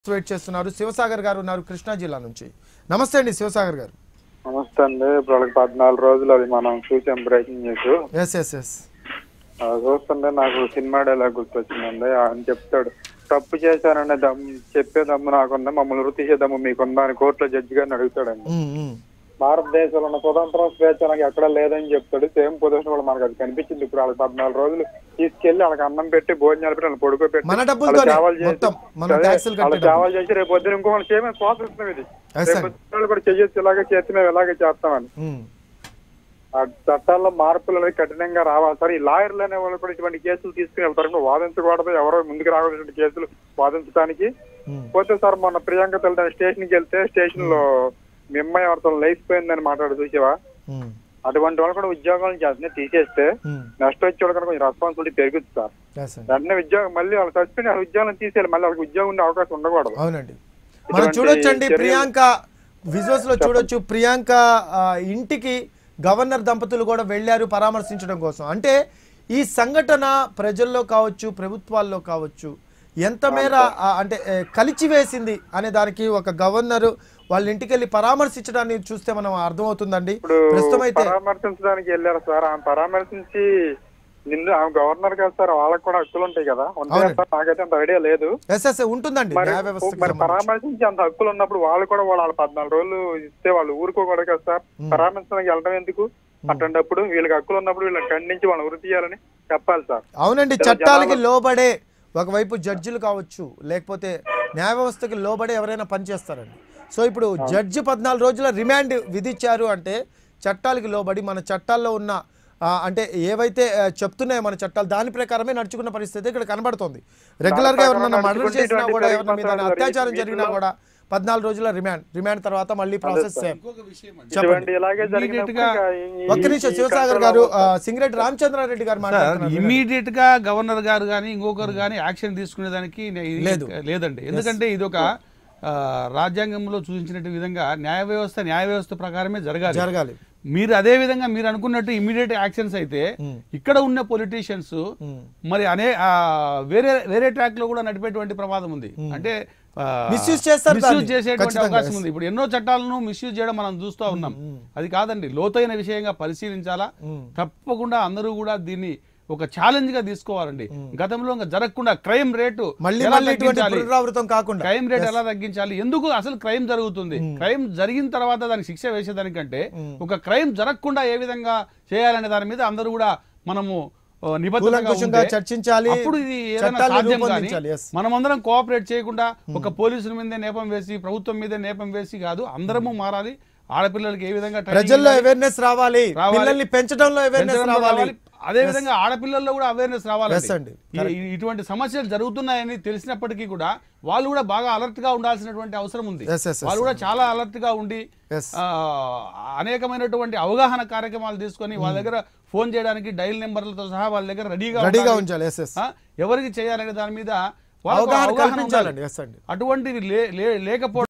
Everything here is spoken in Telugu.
వెయిట్ చేస్తున్నారు శివసాగర్ గారు ఉన్నారు కృష్ణా జిల్లా నుంచి నమస్తే అండి శివసాగర్ గారు నమస్తే అండి ఇప్పుడు వాళ్ళకి పద్నాలుగు రోజులు అది మనం చూసాం breaking news yes yes yes అది చూస్తుంటే నాకు సినిమా డైలాగ్ గుర్తొచ్చిందండి ఆయన చెప్తాడు తప్పు చేశాననే దమ్ము చెప్పే దమ్ము నాకుందా మమ్మల్ని వృత్తి తీసే దమ్ము మీకుందా అని కోర్టులో జడ్జి గారిని అడుగుతాడండి భారతదేశంలో ఉన్న స్వతంత్రం స్వేచ్ఛ నాకు ఎక్కడ లేదని చెప్తాడు సేమ్ పొజిషన్ కూడా మనకు అది కనిపించింది ఇప్పుడు వాళ్ళకి పద్నాలుగు రోజులు తీసుకెళ్లి వాళ్ళకి అన్నం పెట్టి భోజనాలు పెట్టి వాళ్ళని పడుకోబెట్టి మన డబ్బులతోనే వాళ్ళ సేవలు చేసి- మొత్తం మన అదే, ట్యాక్సులు వాళ్ళ కట్టే సేవలు చేసి రేపు పొద్దున ఇంకో వాళ్ళు చేయమని ప్రోత్సహిస్తున్నాం ఇది Yes, రేపు sir. పొద్దున్న వాళ్ళు కూడా చెయ్యొచ్చు ఇలాగే చేస్తే మేము ఇలాగే చేస్తామని ఆ చట్టాల్లో మార్పులు అనేవి కఠినంగా రావాలి సార్ ఈ లాయర్లు అనే వాళ్ళు కూడా ఇటువంటి కేసులు తీసుకుని వెళ్తారు వాదించకూడదు ఎవరో ముందుకు రాకూడదు కేసులు వాదించడానికి పోతే సార్ మొన్న ప్రియాంక తల్లి స్టేషన్ కి వెళ్తే స్టేషన్ లో మీ అమ్మాయి ఎవరితో లేచిపోయిందని మాట్లాడు చూసావా అటువంటి వాళ్ళు కూడా ఉద్యోగాలు చేస్తున్నాయి తీసేస్తే నెక్స్ట్ వచ్చే వాళ్ళు కూడా కొంచెం రెస్పాన్సిబిలిటీ పెరుగుతుంది సార్ వెంటనే ఉద్యోగం మళ్ళీ వాళ్ళు సస్పెండ్ వాళ్ళ ఉద్యోగం తీసేయాలి మళ్ళీ వాళ్ళకి ఉద్యోగం ఉండే అవకాశం ఉండకూడదు అవునండి మనం ఇటువంటి చూడొచ్చండి చర్యలు- ప్రియాంక విజువల్స్ లో చూడొచ్చు ప్రియాంక ఆ, ఇంటికి గవర్నర్ దంపతులు కూడా వెళ్ళారు పరామర్శించడం కోసం అంటే ఈ సంఘటన ప్రజల్లో కావచ్చు ప్రభుత్వాల్లో కావచ్చు ఎంత మేర ఆ, అంటే ఏ, కలిచివేసింది అనే దానికి ఒక గవర్నర్ వాళ్ళ ఇంటికి వెళ్ళి పరామర్శించడాన్ని చూస్తే మనం అర్థమవుతుందండి ఇప్పుడు ప్రస్తుతం అయితే పరామర్శించడానికి వెళ్ళారు సార్ ఆమె పరామర్శించి నిన్ను ఆమె గవర్నర్ కదా సార్ వాళ్ళకి కూడా హక్కులు ఉంటాయి కదా ఉంటాయి అవునండి. సార్ నాకైతే అంత ఐడియా లేదు ఎస్ఎస్ ఉంటుందండి మరి న్యాయ వ్యవస్థకి మరి సంబంధించి. పరామర్శించి అంత హక్కులు ఉన్నప్పుడు వాళ్ళు కూడా వాళ్ళు వాళ్ళ పద్నాలుగు రోజులు ఇస్తే వాళ్ళు ఊరుకోకూడదు కదా సార్ పరామర్శించడానికి వెళ్ళడం ఎందుకు అటువంటిప్పుడు వీళ్ళకి హక్కులు ఉన్నప్పుడు వీళ్ళని ఖండించి వాళ్ళని వృత్తి చేయాలని చెప్పాలి సార్ అవునండి ఇలా చట్టాలకి జనాభా- లోబడే ఒకవైపు జడ్జిలు కావచ్చు లేకపోతే న్యాయ వ్యవస్థకి లోబడే ఎవరైనా పనిచేస్తారండి సో ఇప్పుడు జడ్జి పద్నాలుగు రోజుల రిమాండ్ విధించారు అంటే చట్టాలకి లోబడి మన చట్టాల్లో ఉన్న ఆ, అంటే ఏవైతే ఆ, చెప్తున్నాయో మన చట్టాలు దాని ప్రకారమే నడుచుకున్న పరిస్థితి ఇక్కడ కనబడుతోంది రెగ్యులర్ గా ఎవరైనా మర్డర్ నడుచుకుంటే చేసినా ఇటువంటి కూడా ఎవరి మీద జరిగిపోతారు. అత్యాచారం జరిగినా వీటిలో- కూడా పద్నాలుగు రోజుల రిమాండ్ రిమాండ్ తర్వాత మళ్ళీ ప్రాసెస్ సేమ్ చెప్పండి ఇటువంటి ఇలాగే Immediate జరిగినప్పుడు గా ఇంకా ఈ- ఒక్క నిమిషం ఈ శివసాగర్ కంట్రోల్ గారు అవ్వదు. ఆ, సింగరెడ్డి రామచంద్రారెడ్డి గారు సార్ మాట్లాడుతున్నారు ఇమీడియట్ గా గవర్నర్ గారు కానీ ఇంకొకరు కానీ యాక్షన్ తీసుకునేదానికి నే- ఇది లేదు. లేదండి ఎందుకంటే ఇది ఒక ఆ, రాజ్యాంగంలో సూచించినట్టు విధంగా న్యాయ వ్యవస్థ న్యాయ వ్యవస్థ ప్రకారమే జరగాలి జరగాలి మీరు అదే విధంగా మీరు అనుకున్నట్టు ఇమీడియట్ యాక్షన్స్ అయితే ఇక్కడ ఉన్న పొలిటీషియన్స్ మరి అనే ఆ, వేరే వేరే ట్రాక్ లో కూడా నడిపేటువంటి ప్రమాదం ఉంది అంటే ఆ, Misuse చేస్తారు misuse దాన్ని. చేసేటువంటి ఖచ్చితంగా, అవకాశం yes. ఉంది ఇప్పుడు ఎన్నో చట్టాలను మిస్యూజ్ చేయడం మనం చూస్తూ ఉన్నాం అది కాదండి లోతైన విషయంగా పరిశీలించాలా తప్పకుండా అందరూ కూడా దీన్ని ఒక ఛాలెంజ్ గా తీసుకోవాలండి గతంలో ఇంకా జరగకుండా క్రైమ్ రేటు మళ్ళీ ఎలా మళ్ళీ ఇటువంటి తగ్గించాలి? పునరావృతం కాకుండా క్రైమ్ రేట్ ఎలా తగ్గించాలి ఎందుకు అసలు క్రైమ్ జరుగుతుంది క్రైమ్ జరిగిన తర్వాత దానికి శిక్ష వేసేదానికంటే ఒక క్రైమ్ జరగకుండా ఏ విధంగా చేయాలనే దాని మీద అందరూ కూడా మనము ఆ, నిబద్ధతగా కూలంకషంగా ఉంటే చర్చించాలి, అప్పుడు ఇది ఏదైనా చట్టాలను సాధ్యం కానీ రూపొందించాలి, yes. మనమందరం కోఆపరేట్ చేయకుండా ఒక పోలీసుల మీదే నేపం వేసి ప్రభుత్వం మీదే నేపం వేసి కాదు అందరము మారాలి ఆడపిల్లలకి ఏ విధంగా training ప్రజల్లో ఇవ్వాలి, అవేర్నెస్ రావాలి రావాలి. పిల్లల్ని పెంచడంలో అవేర్నెస్ పెంచడంలో రావాలి రావాలి. అదే విధంగా ఆడపిల్లల్లో కూడా అవేర్నెస్ రావాలి Yes అండి. ఇటువంటి సమస్యలు జరుగుతున్నాయని తెలిసినప్పటికీ కూడా వాళ్ళు కూడా బాగా అలర్ట్ గా ఉండాల్సినటువంటి అవసరం ఉంది Yes, yes, yes. వాళ్ళు కూడా చాలా అలర్ట్ గా ఉండి Yes. ఆ, అనేకమైనటువంటి అవగాహన కార్యక్రమాలు తీసుకొని వాళ్ళ దగ్గర ఫోన్ చేయడానికి డైల్ నెంబర్లతో సహా వాళ్ళ దగ్గర రెడీగా రెడీగా ఉండాలి. ఉంచాలి ఎస్ ఎస్ ఆ, ఎవరికి చేయాలనే దాని మీద వాళ్ళకు అవగాహన అవగాహన కల్పించాలండి ఉండాలి. ఎస్ అండి అటువంటివి లే- లే- లేకపోవడం